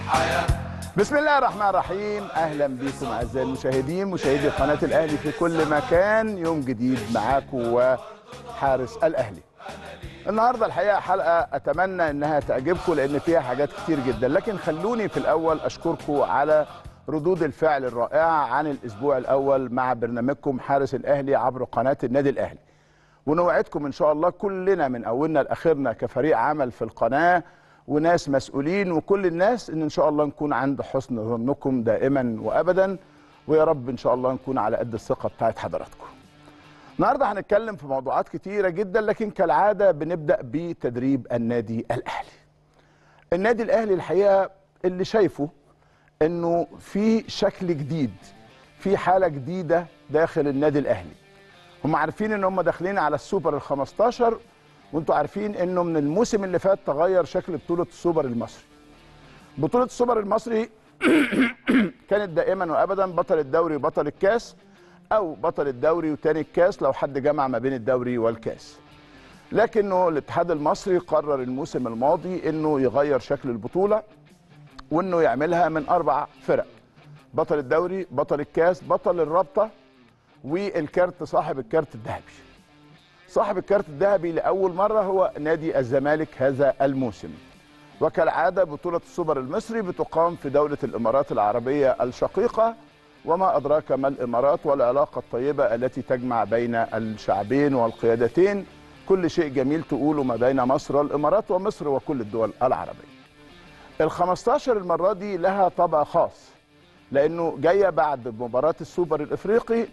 بسم الله الرحمن الرحيم اهلا بكم اعزائي المشاهدين مشاهدي قناه الاهلي في كل مكان يوم جديد معاكم وحارس الاهلي النهارده الحقيقه حلقه اتمنى انها تعجبكم لان فيها حاجات كتير جدا لكن خلوني في الاول اشكركم على ردود الفعل الرائعه عن الاسبوع الاول مع برنامجكم حارس الاهلي عبر قناه النادي الاهلي ونوعدكم ان شاء الله كلنا من اولنا لاخرنا كفريق عمل في القناه وناس مسؤولين وكل الناس ان ان شاء الله نكون عند حسن ظنكم دائما وابدا ويا رب ان شاء الله نكون على قد الثقه بتاعت حضراتكم. النهارده هنتكلم في موضوعات كتيره جدا لكن كالعاده بنبدا بتدريب النادي الاهلي. النادي الاهلي الحقيقه اللي شايفه انه في شكل جديد في حاله جديده داخل النادي الاهلي. هم عارفين ان هم داخلين على السوبر ال 15 وانتوا عارفين انه من الموسم اللي فات تغير شكل بطوله السوبر المصري. بطوله السوبر المصري كانت دائما وابدا بطل الدوري وبطل الكاس او بطل الدوري وتاني الكاس لو حد جمع ما بين الدوري والكاس. لكنه الاتحاد المصري قرر الموسم الماضي انه يغير شكل البطوله وانه يعملها من اربع فرق. بطل الدوري، بطل الكاس، بطل الرابطه والكارت صاحب الكارت الذهبي. صاحب الكارت الذهبي لاول مره هو نادي الزمالك هذا الموسم. وكالعاده بطوله السوبر المصري بتقام في دوله الامارات العربيه الشقيقه وما ادراك ما الامارات والعلاقه الطيبه التي تجمع بين الشعبين والقيادتين كل شيء جميل تقوله ما بين مصر والامارات ومصر وكل الدول العربيه. ال 15 المره دي لها طابع خاص لانه جايه بعد مباراه السوبر الافريقي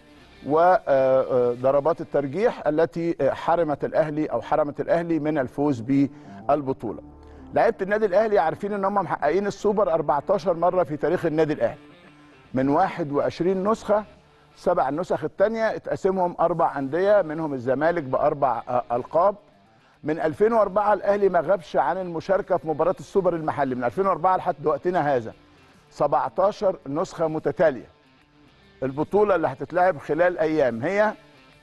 وضربات الترجيح التي حرمت الاهلي او حرمت الاهلي من الفوز بالبطوله. لعيبه النادي الاهلي عارفين ان هم محققين السوبر 14 مره في تاريخ النادي الاهلي. من 21 نسخه سبع النسخ الثانيه اتقسمهم اربع انديه منهم الزمالك باربع القاب. من 2004 الاهلي ما غابش عن المشاركه في مباراه السوبر المحلي من 2004 لحد وقتنا هذا 17 نسخه متتاليه. البطولة اللي هتتلعب خلال أيام هي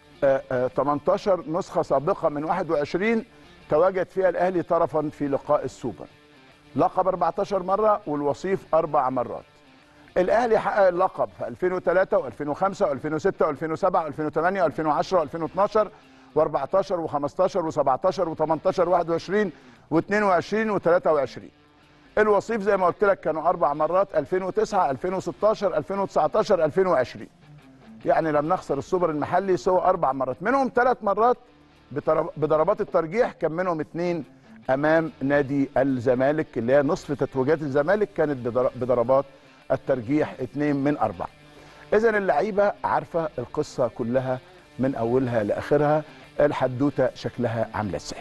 18 نسخة سابقة من 21 تواجد فيها الأهلي طرفا في لقاء السوبر لقب 14 مرة والوصيف أربع مرات الأهلي حقق اللقب في 2003 و2005 و2006 و2007 و2008 و2010 و2012 و14 و15 و17 و18 و21 و22 و23 الوصيف زي ما قلت لك كانوا اربع مرات 2009 2016 2019 2020 يعني لم نخسر السوبر المحلي سوى اربع مرات منهم ثلاث مرات بضربات الترجيح كان منهم اثنين امام نادي الزمالك اللي هي نصف تتويجات الزمالك كانت بضربات الترجيح اثنين من اربعه اذا اللعيبه عارفه القصه كلها من اولها لاخرها الحدوته شكلها عامله ازاي